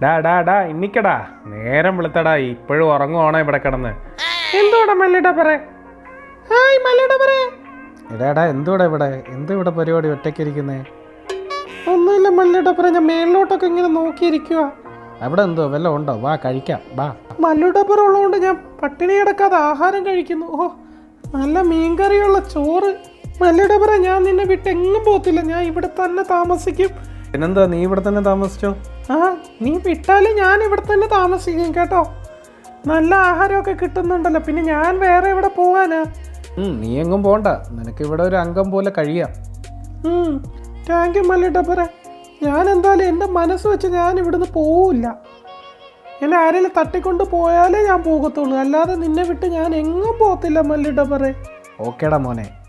ഡാ ഡാ ഡാ ഇന്നിക്കടാ നേരം വെളുത്തടാ ഇപ്പോഴും ഉറങ്ങുവാണോ ഇവിടെ കിടന്ന് എന്തോടാ മല്ലിടാ പറ ഹായ് മല്ലിടാ പറ എടാടാ എന്തോടാ ഇവിടെ എന്താ ഇവിടെ പരിപാടി ഒറ്റയ്ക്കിരിക്കുന്നേ ഒന്നുമില്ല മല്ലിടാ പറ ഞാൻ മേളിലോട്ടൊക്കെ ഇങ്ങനെ നോക്കിയിരിക്കുക അവിടെ എന്തോ വല്ലതും ഉണ്ടോ വാ കഴിക്കാം വാ മല്ലുടപ്പുറ ഉള്ളതുകൊണ്ട് ഞാൻ പട്ടിണി കിടക്കാതെ ആഹാരം കഴിക്കുന്നു ഓ നല്ല മീൻകറിയുള്ള ചോറ് മല്ലുടപ്പുറ ഞാൻ നിന്നെ വിട്ട് എങ്ങും പോകത്തില്ല ഞാൻ ഇവിടെ തന്നെ താമസിക്കും പിന്നെന്താ നീ ഇവിടെ തന്നെ താമസിച്ചോ ആ നീ വിട്ടാലും ഞാൻ ഇവിടെ തന്നെ താമസിക്കും കേട്ടോ നല്ല ആഹാരമൊക്കെ കിട്ടുന്നുണ്ടല്ലോ പിന്നെ ഞാൻ വേറെ എവിടെ പോകാനാ നീ എങ്ങും പോണ്ട നിനക്ക് ഇവിടെ ഒരു അംഗം പോലെ കഴിയാം താങ്ക് യു മല്ലിട്ടപ്പറ ഞാൻ എന്തായാലും എൻ്റെ മനസ്സ് വെച്ച് ഞാൻ ഇവിടുന്ന് പോവില്ല എന്നെ ആരെങ്കിലും തട്ടിക്കൊണ്ട് പോയാലേ ഞാൻ പോകത്തുള്ളൂ അല്ലാതെ നിന്നെ വിട്ട് ഞാൻ എങ്ങും പോകത്തില്ല മല്ലിട്ടപ്പറ ഓക്കേടാ മോനെ